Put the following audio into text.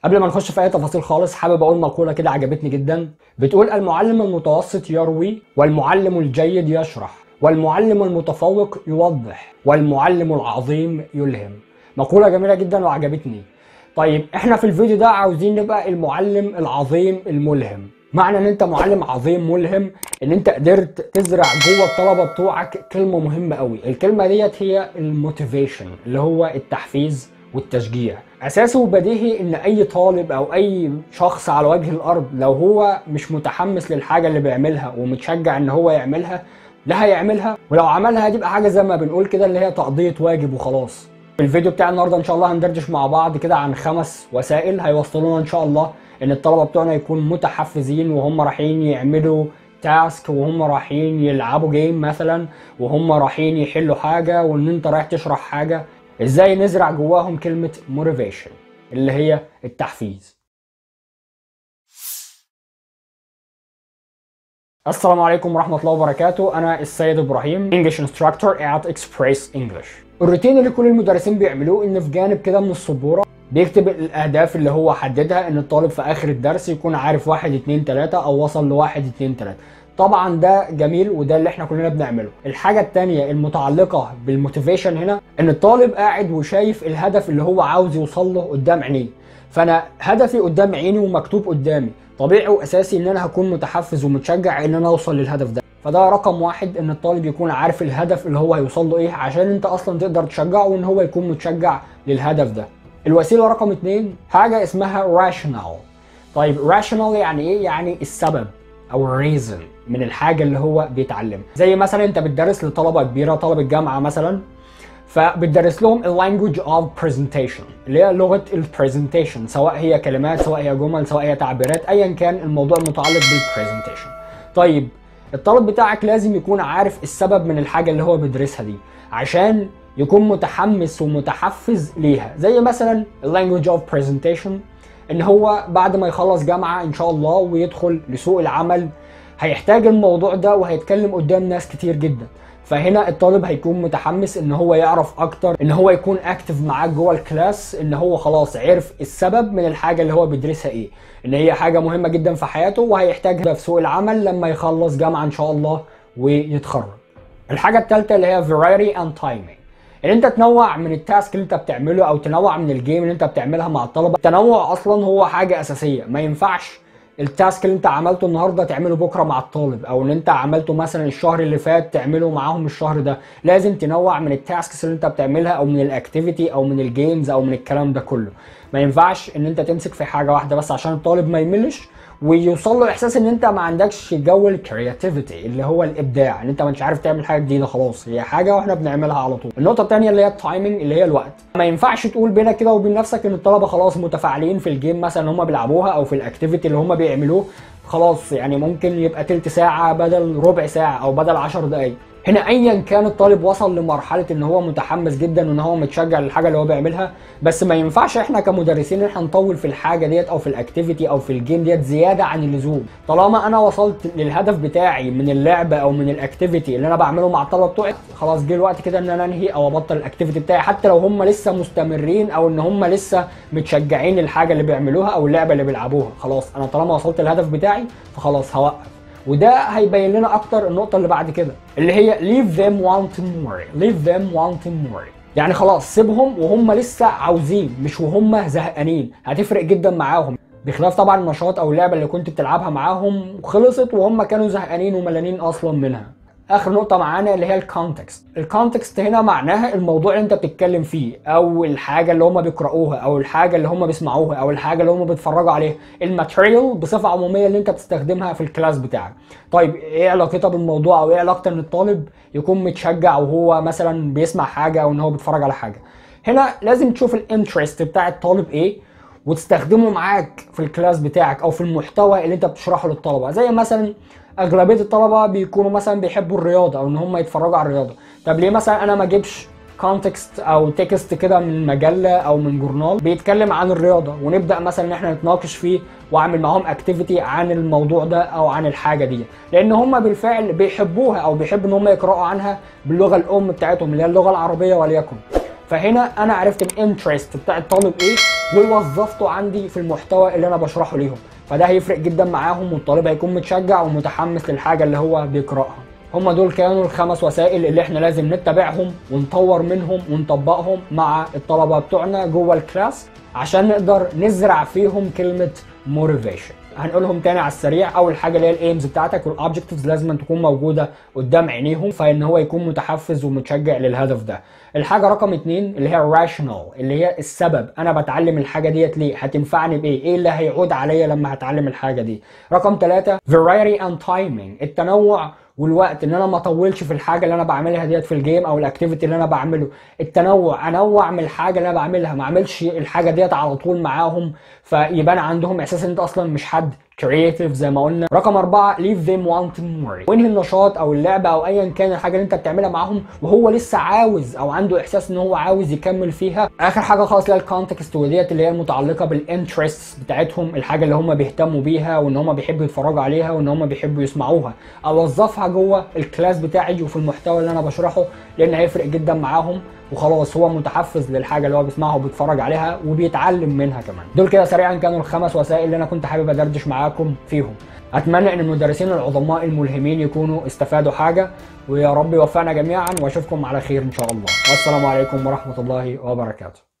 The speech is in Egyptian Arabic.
قبل ما نخش في اي تفاصيل خالص حابب اقول مقوله كده عجبتني جدا بتقول المعلم المتوسط يروي والمعلم الجيد يشرح والمعلم المتفوق يوضح والمعلم العظيم يلهم مقوله جميله جدا وعجبتني طيب احنا في الفيديو ده عاوزين نبقى المعلم العظيم الملهم معنى ان انت معلم عظيم ملهم ان انت قدرت تزرع جوه الطلبه بتوعك كلمه مهمه قوي الكلمه ديت هي الموتيفيشن اللي هو التحفيز والتشجيع اساسي وبديهي ان اي طالب او اي شخص على وجه الارض لو هو مش متحمس للحاجه اللي بيعملها ومتشجع ان هو يعملها لا هيعملها ولو عملها هتبقى حاجه زي ما بنقول كده اللي هي تقضيه واجب وخلاص في الفيديو بتاع النهارده ان شاء الله هندردش مع بعض كده عن خمس وسائل هيوصلونا ان شاء الله ان الطلبه بتوعنا يكونوا متحفزين وهم رايحين يعملوا تاسك وهم رايحين يلعبوا جيم مثلا وهم رايحين يحلوا حاجه وان انت رايح تشرح حاجه ازاي نزرع جواهم كلمه motivation اللي هي التحفيز السلام عليكم ورحمة الله وبركاته أنا السيد إبراهيم English Instructor at Express English الروتين اللي كل المدرسين بيعملوه إن في جانب كده من السبورة بيكتب الأهداف اللي هو حددها إن الطالب في آخر الدرس يكون عارف واحد اتنين تلاتة أو وصل لواحد اتنين تلاتة طبعا ده جميل وده اللي احنا كلنا بنعمله الحاجة التانية المتعلقة بالموتيفيشن هنا ان الطالب قاعد وشايف الهدف اللي هو عاوز يوصل له قدام عينيه فانا هدفي قدام عيني ومكتوب قدامي طبيعي واساسي ان انا هكون متحفز ومتشجع ان انا اوصل للهدف ده فده رقم واحد ان الطالب يكون عارف الهدف اللي هو هيوصل له ايه عشان انت اصلا تقدر تشجعه ان هو يكون متشجع للهدف ده الوسيله رقم اتنين حاجه اسمها rational طيب rational يعني ايه يعني السبب او reason من الحاجه اللي هو بيتعلمها زي مثلا انت بتدرس لطلبه كبيره طلبه جامعه مثلا فبتدرس لهم اللانجوج اوف برزنتيشن اللي هي لغه البرزنتيشن سواء هي كلمات سواء هي جمل سواء هي تعبيرات ايا كان الموضوع المتعلق بالبرزنتيشن طيب الطالب بتاعك لازم يكون عارف السبب من الحاجه اللي هو بيدرسها دي عشان يكون متحمس ومتحفز ليها زي مثلا اللانجوج اوف برزنتيشن ان هو بعد ما يخلص جامعه ان شاء الله ويدخل لسوق العمل هيحتاج الموضوع ده وهيتكلم قدام ناس كتير جدا فهنا الطالب هيكون متحمس ان هو يعرف اكتر ان هو يكون اكتف معاك جوه الكلاس ان هو خلاص عرف السبب من الحاجه اللي هو بيدرسها ايه ان هي حاجه مهمه جدا في حياته وهيحتاجها في سوق العمل لما يخلص جامعه ان شاء الله ويتخرج الحاجه الثالثه اللي هي variety and timing ان انت تنوع من التاسك اللي انت بتعمله او تنوع من الجيم اللي انت بتعملها مع الطلبه التنوع اصلا هو حاجه اساسيه ما ينفعش التاسك اللي انت عملته النهارده تعمله بكره مع الطالب او ان انت عملته مثلا الشهر اللي فات تعمله معاهم الشهر ده لازم تنوع من التاسكس اللي انت بتعملها او من الاكتيفيتي او من الجيمز او من الكلام ده كله ما ينفعش ان انت تمسك في حاجه واحده بس عشان الطالب ما يملش ويوصل له احساس ان انت ما عندكش جو الكرياتيفيتي اللي هو الابداع ان انت مش عارف تعمل حاجه جديده خلاص هي حاجه واحنا بنعملها على طول النقطه الثانيه اللي هي التايمنج اللي هي الوقت ما ينفعش تقول بينك كده وبين نفسك ان الطلبه خلاص متفاعلين في الجيم مثلا اللي هم بيلعبوها او في الاكتيفيتي اللي هم بيعملوه خلاص يعني ممكن يبقى تلت ساعه بدل ربع ساعه او بدل 10 دقائق هنا ايا كان الطالب وصل لمرحله ان هو متحمس جدا وان هو متشجع للحاجه اللي هو بيعملها بس ما ينفعش احنا كمدرسين ان احنا نطول في الحاجه ديت او في الاكتيفيتي او في الجيم ديت زياده عن اللزوم طالما انا وصلت للهدف بتاعي من اللعبه او من الاكتيفيتي اللي انا بعمله مع الطلبه بتوعي خلاص جه الوقت كده ان انا انهي او ابطل الاكتيفيتي بتاعي حتى لو هم لسه مستمرين او ان هم لسه متشجعين للحاجه اللي بيعملوها او اللعبه اللي بيلعبوها خلاص انا طالما وصلت للهدف بتاعي فخلاص هوقف وده هيبين لنا اكتر النقطه اللي بعد كده اللي هي leave them wanting more leave them wanting more يعني خلاص سيبهم وهم لسه عاوزين مش وهم زهقانين هتفرق جدا معاهم بخلاف طبعا النشاط او اللعبه اللي كنت بتلعبها معاهم خلصت وهم كانوا زهقانين وملانين اصلا منها اخر نقطة معانا اللي هي الكونتكست الكونتكست هنا معناها الموضوع اللي انت بتتكلم فيه او الحاجة اللي هم بيقرأوها او الحاجة اللي هم بيسمعوها او الحاجة اللي هم بيتفرجوا عليها الماتيريال بصفة عمومية اللي انت بتستخدمها في الكلاس بتاعك طيب ايه علاقتها بالموضوع او ايه علاقة ان الطالب يكون متشجع وهو مثلا بيسمع حاجة او ان هو بيتفرج على حاجة هنا لازم تشوف الانترست بتاع الطالب ايه وتستخدمه معاك في الكلاس بتاعك او في المحتوى اللي انت بتشرحه للطلبه زي مثلا اغلبيه الطلبه بيكونوا مثلا بيحبوا الرياضه او ان هم يتفرجوا على الرياضه طب ليه مثلا انا ما اجيبش كونتكست او تكست كده من مجله او من جورنال بيتكلم عن الرياضه ونبدا مثلا ان احنا نتناقش فيه واعمل معاهم اكتيفيتي عن الموضوع ده او عن الحاجه دي لان هم بالفعل بيحبوها او بيحبوا ان هم يقراوا عنها باللغه الام بتاعتهم اللي هي اللغه العربيه وليكن فهنا انا عرفت الانترست بتاع الطالب ايه ووظفته عندي في المحتوى اللي انا بشرحه ليهم فده هيفرق جدا معاهم والطالب هيكون متشجع ومتحمس للحاجه اللي هو بيقراها هم دول كانوا الخمس وسائل اللي احنا لازم نتبعهم ونطور منهم ونطبقهم مع الطلبه بتوعنا جوه الكلاس عشان نقدر نزرع فيهم كلمه موتيفيشن هنقولهم تاني على السريع اول حاجه اللي هي الايمز بتاعتك والاوبجكتيفز لازم تكون موجوده قدام عينيهم فان هو يكون متحفز ومتشجع للهدف ده الحاجه رقم اتنين اللي هي راشنال اللي هي السبب انا بتعلم الحاجه ديت ليه هتنفعني بايه ايه اللي هيعود عليا لما هتعلم الحاجه دي رقم ثلاثة variety and timing التنوع والوقت ان انا ما اطولش في الحاجه اللي انا بعملها ديت في الجيم او الاكتيفيتي اللي انا بعمله التنوع انوع من الحاجه اللي انا بعملها ما اعملش الحاجه ديت على طول معاهم فيبان عندهم احساس ان انت اصلا مش حد كرييتيف زي ما قلنا رقم أربعة leave them wanting more وانهي النشاط او اللعبه او ايا كان الحاجه اللي انت بتعملها معاهم وهو لسه عاوز او عنده احساس ان هو عاوز يكمل فيها اخر حاجه خالص اللي هي الكونتكست وديت اللي هي المتعلقه بالانترست بتاعتهم الحاجه اللي هم بيهتموا بيها وان هم بيحبوا يتفرجوا عليها وان هم بيحبوا يسمعوها اوظفها جوه الكلاس بتاعي وفي المحتوى اللي انا بشرحه لان هيفرق جدا معاهم وخلاص هو متحفز للحاجه اللي هو بيسمعها وبيتفرج عليها وبيتعلم منها كمان دول كده سريعا كانوا الخمس وسائل اللي انا كنت حابب ادردش معاكم فيهم اتمنى ان المدرسين العظماء الملهمين يكونوا استفادوا حاجه ويا رب يوفقنا جميعا واشوفكم على خير ان شاء الله والسلام عليكم ورحمه الله وبركاته